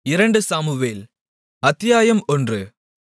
இரண்டு சாமுவேல் அத்தியாயம் ஒன்று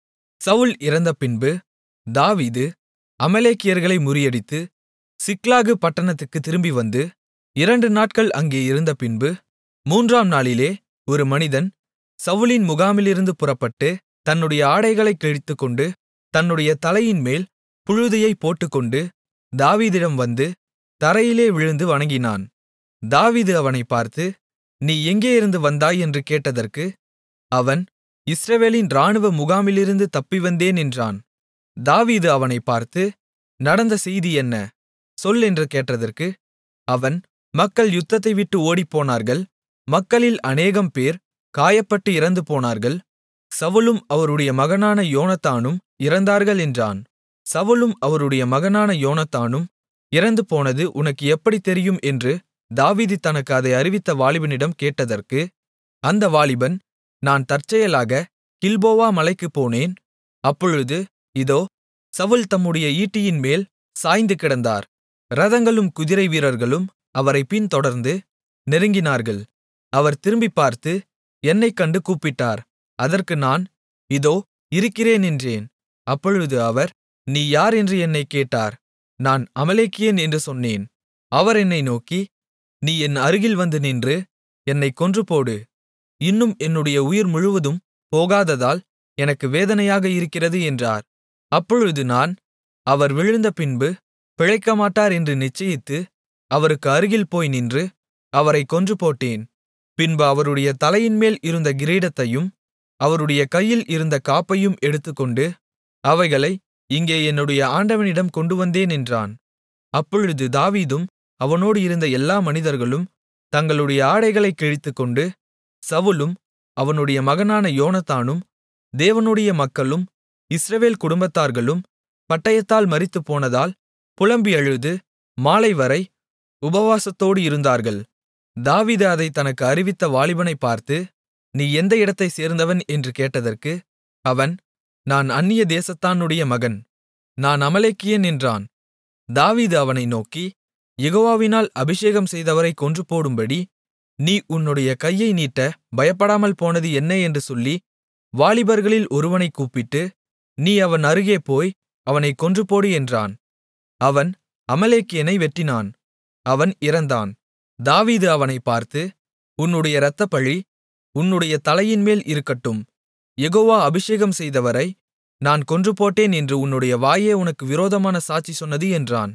சவுல் இறந்தபின்பு தாவீது அமலேக்கியர்களை முறியடித்து சிக்லாகு பட்டணத்துக்குத் திரும்பிவந்து இரண்டு நாட்கள் அங்கே இருந்தபின்பு மூன்றாம் நாளிலே ஒரு மனிதன் சவுலின் முகாமிலிருந்து புறப்பட்டு தன்னுடைய ஆடைகளைக் கிழித்துக்கொண்டு தன்னுடைய தலையின்மேல் புழுதியைப் போட்டுக்கொண்டு தாவீதிடம் வந்து தரையிலே விழுந்து வணங்கினான் தாவீது அவனைப் பார்த்து நீ எங்கேயிருந்து வந்தாய் என்று கேட்டதற்கு அவன் இஸ்ரவேலின் இராணுவ முகாமிலிருந்து தப்பிவந்தேன் என்றான் தாவீது அவனைப் பார்த்து நடந்த செய்தி என்ன சொல் என்று கேட்டதற்கு அவன் மக்கள் யுத்தத்தைவிட்டு ஓடிப்போனார்கள் மக்களில் அநேகம்பேர் காயப்பட்டு இறந்துபோனார்கள் சவுலும் அவருடைய மகனான யோனத்தானும் இறந்தார்கள் என்றான் சவுலும் அவருடைய மகனான யோனத்தானும் இறந்துபோனது உனக்கு எப்படித் தெரியும் என்று தாவீது தனக்கு அதை அறிவித்த வாலிபனிடம் கேட்டதற்கு அந்த வாலிபன் நான் தற்செயலாக கில்போவா மலைக்குப் போனேன் அப்பொழுது இதோ சவுல் தம்முடைய ஈட்டியின்மேல் சாய்ந்து கிடந்தார் இரதங்களும் குதிரை வீரர்களும் அவரைப் பின்தொடர்ந்து நெருங்கினார்கள் அவர் திரும்பிப் பார்த்து என்னைக் கண்டு கூப்பிட்டார் அதற்கு நான் இதோ இருக்கிறேன் என்றேன் அப்பொழுது அவர் நீ யார் என்று என்னைக் கேட்டார் நான் அமலேக்கியன் என்று சொன்னேன் அவர் என்னை நோக்கி நீ என் அருகில் வந்து நின்று என்னைக் கொன்றுபோடு இன்னும் என்னுடைய உயிர் முழுவதும் போகாததால் எனக்கு வேதனையாக இருக்கிறது என்றார் அப்பொழுது நான் அவர் விழுந்த பின்பு பிழைக்கமாட்டார் என்று நிச்சயித்து அவருக்கு அருகில் போய் நின்று அவரைக் கொன்றுபோட்டேன் பின்பு அவருடைய தலையின்மேல் இருந்த கிரீடத்தையும் அவருடைய கையில் இருந்த காப்பையும் எடுத்துக்கொண்டு அவைகளை இங்கே என்னுடைய ஆண்டவனிடம் கொண்டுவந்தேன் என்றான் அப்பொழுது தாவீதும் அவனோடு இருந்த எல்லா மனிதர்களும் தங்களுடைய ஆடைகளைக் கிழித்துக்கொண்டு சவுலும் அவனுடைய மகனான யோனத்தானும் தேவனுடைய மக்களும் இஸ்ரவேல் குடும்பத்தார்களும் பட்டயத்தால் மரித்துப்போனதால் புலம்பி அழுது மாலைவரை உபவாசத்தோடு இருந்தார்கள் தாவீது அதை தனக்கு அறிவித்த வாலிபனைப் பார்த்து நீ எந்த இடத்தைச் சேர்ந்தவன் என்று கேட்டதற்கு அவன் நான் அந்நிய தேசத்தானுடைய மகன் நான் அமலேக்கியன் என்றான் தாவீது அவனை நோக்கி யெகோவாவினால் அபிஷேகம் செய்தவரைக் கொன்றுபோடும்படி நீ உன்னுடைய கையை நீட்ட பயப்படாமல் போனது என்ன என்று சொல்லி வாலிபர்களில் ஒருவனைக் கூப்பிட்டு நீ அவன் அருகே போய் அவனைக் கொன்றுபோடு என்றான் அவன் அமலேக்கியனை வெட்டினான் அவன் இறந்தான் தாவீது அவனைப் பார்த்து உன்னுடைய இரத்தப்பழி உன்னுடைய தலையின்மேல் இருக்கட்டும் யெகோவா அபிஷேகம் செய்தவரை நான் கொன்றுபோட்டேன் என்று உன்னுடைய வாயே உனக்கு விரோதமான சாட்சி சொன்னது என்றான்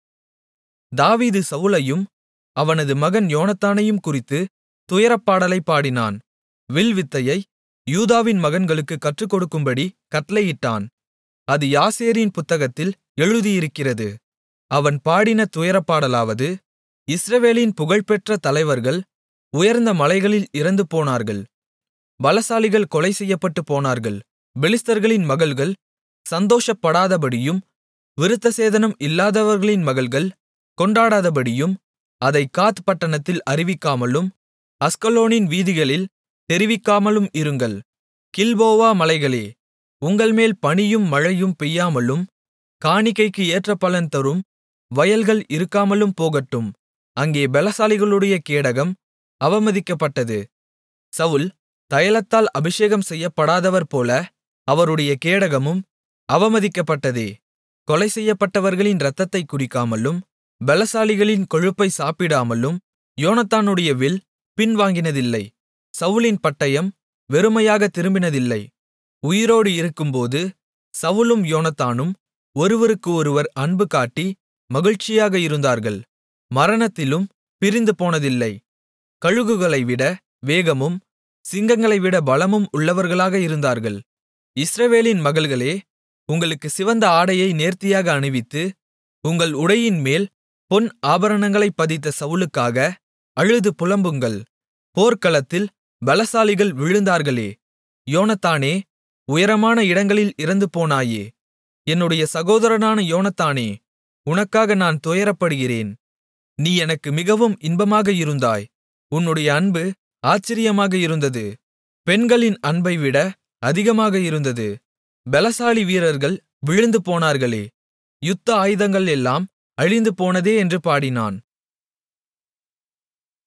தாவீது சவுலையும் அவனது மகன் யோனத்தானையும் குறித்து துயரப்பாடலைப் பாடினான் வில்வித்தையை யூதாவின் மகன்களுக்குக் கற்றுக்கொடுக்கும்படி கட்டளையிட்டான் அது யாசேரின் புத்தகத்தில் எழுதியிருக்கிறது அவன் பாடின துயரப்பாடலாவது இஸ்ரவேலின் புகழ்பெற்ற தலைவர்கள் உயர்ந்த மலைகளில் இறந்து போனார்கள் பலசாலிகள் கொலை செய்யப்பட்டு போனார்கள் பெலிஸ்தர்களின் மகள்கள் சந்தோஷப்படாதபடியும் விருத்தசேதனம் இல்லாதவர்களின் மகள்கள் கொண்டாடாதபடியும் அதை காத் பட்டணத்தில் அறிவிக்காமலும் அஸ்கலோனின் வீதிகளில் தெரிவிக்காமலும் இருங்கள் கில்போவா மலைகளே உங்கள்மேல் பனியும் மழையும் பெய்யாமலும் காணிக்கைக்கு ஏற்ற பலன் தரும் வயல்கள் இருக்காமலும் போகட்டும் அங்கே பலசாலிகளுடைய கேடகம் அவமதிக்கப்பட்டது சவுல் தைலத்தால் அபிஷேகம் செய்யப்படாதவர் போல அவருடைய கேடகமும் அவமதிக்கப்பட்டதே கொலை செய்யப்பட்டவர்களின் இரத்தத்தைக் குடிக்காமலும் பலசாலிகளின் கொழுப்பை சாப்பிடாமலும் யோனத்தானுடைய வில் பின்வாங்கினதில்லை சவுலின் பட்டயம் வெறுமையாக திரும்பினதில்லை உயிரோடு இருக்கும்போது சவுலும் யோனத்தானும் ஒருவருக்கு ஒருவர் அன்பு காட்டி மகிழ்ச்சியாக இருந்தார்கள் மரணத்திலும் பிரிந்து போனதில்லை கழுகுகளைவிட வேகமும் சிங்கங்களைவிட பலமும் உள்ளவர்களாக இருந்தார்கள் இஸ்ரவேலின் மகள்களே உங்களுக்கு சிவந்த ஆடையை நேர்த்தியாக அணிவித்து உங்கள் உடையின்மேல் பொன் ஆபரணங்களைப் பதித்த சவுலுக்காக அழுது புலம்புங்கள் போர்க்களத்தில் பலசாலிகள் விழுந்தார்களே யோனத்தானே உயரமான இடங்களில் இறந்து போனாயே என்னுடைய சகோதரனான யோனத்தானே உனக்காக நான் துயரப்படுகிறேன் நீ எனக்கு மிகவும் இன்பமாக இருந்தாய் உன்னுடைய அன்பு ஆச்சரியமாக இருந்தது பெண்களின் அன்பைவிட அதிகமாக இருந்தது பெலசாலி வீரர்கள் விழுந்து போனார்களே யுத்த ஆயுதங்கள் எல்லாம் அழிந்து போனதே என்று பாடினான்